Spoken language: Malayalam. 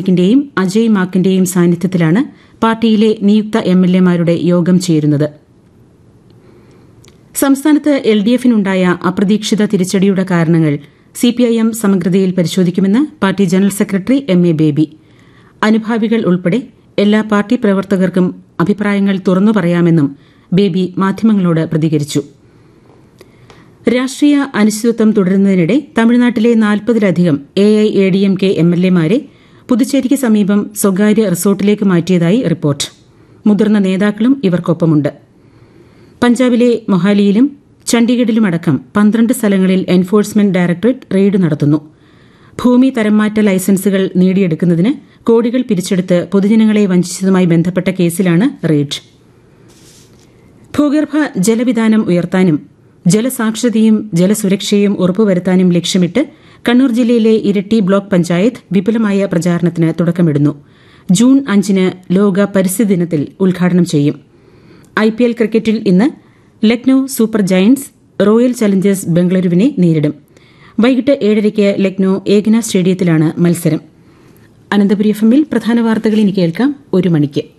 മാലിക്കിന്റെയും അജയ് മാക്കിന്റെയും സാന്നിധ്യത്തിലാണ് പാർട്ടിയിലെ നിയുക്ത എംഎൽഎമാരുടെ യോഗം ചേരുന്നത് സംസ്ഥാനത്ത് എൽ ഡി എഫിനുണ്ടായ അപ്രതീക്ഷിത തിരിച്ചടിയുടെ കാരണങ്ങൾ സിപിഐഎം സമഗ്രതയിൽ പരിശോധിക്കുമെന്ന് party general secretary M A Baby അനുഭാവികൾ ഉൾപ്പെടെ എല്ലാ പാർട്ടി പ്രവർത്തകർക്കും അഭിപ്രായങ്ങൾ തുറന്നു പറയാമെന്നും ബേബി മാധ്യമങ്ങളോട് പ്രതികരിച്ചു രാഷ്ട്രീയ അനിശ്ചിതത്വം തുടരുന്നതിനിടെ തമിഴ്നാട്ടിലെ നാൽപ്പതിലധികം A I A D M K M L എമാരെ പുതുച്ചേരിക്ക് സമീപം സ്വകാര്യ റിസോർട്ടിലേക്ക് മാറ്റിയതായി റിപ്പോർട്ട് മുതിർന്ന നേതാക്കളും ഇവർക്കൊപ്പമുണ്ട് പഞ്ചാബിലെ മൊഹാലിയിലും ചണ്ഡീഗഡിലുമടക്കം പന്ത്രണ്ട് സ്ഥലങ്ങളിൽ എൻഫോഴ്സ്മെന്റ് ഡയറക്ടറേറ്റ് റെയ്ഡ് നടത്തുന്നു ഭൂമി തരംമാറ്റ ലൈസൻസുകൾ നേടിയെടുക്കുന്നതിന് കോടികൾ പിരിച്ചെടുത്ത് പൊതുജനങ്ങളെ വഞ്ചിച്ചതുമായി ബന്ധപ്പെട്ട കേസിലാണ് റെയ്ഡ് ഭൂഗർഭ ജലവിധാനം ഉയർത്താനും ജലസാക്ഷരതയും ജലസുരക്ഷയും ഉറപ്പുവരുത്താനും ലക്ഷ്യമിട്ട് കണ്ണൂർ ജില്ലയിലെ ഇരട്ടി ബ്ലോക്ക് പഞ്ചായത്ത് വിപുലമായ പ്രചാരണത്തിന് തുടക്കമിടുന്നു ജൂൺ അഞ്ചിന് ലോക പരിസ്ഥിതി ദിനത്തിൽ ഉദ്ഘാടനം ചെയ്യും ഐപിഎൽ ക്രിക്കറ്റിൽ ഇന്ന് Lucknow Super Giants Royal Challengers ബംഗളൂരുവിനെ നേരിടും വൈകിട്ട് ഏഴരയ്ക്ക് ലക്നൌ ഏകന സ്റ്റേഡിയത്തിലാണ് മത്സരം അനന്തപുരി എഫ് എമ്മിൽ പ്രധാന വാർത്തകൾ ഇനി കേൾക്കാം ഒരു മണിക്ക്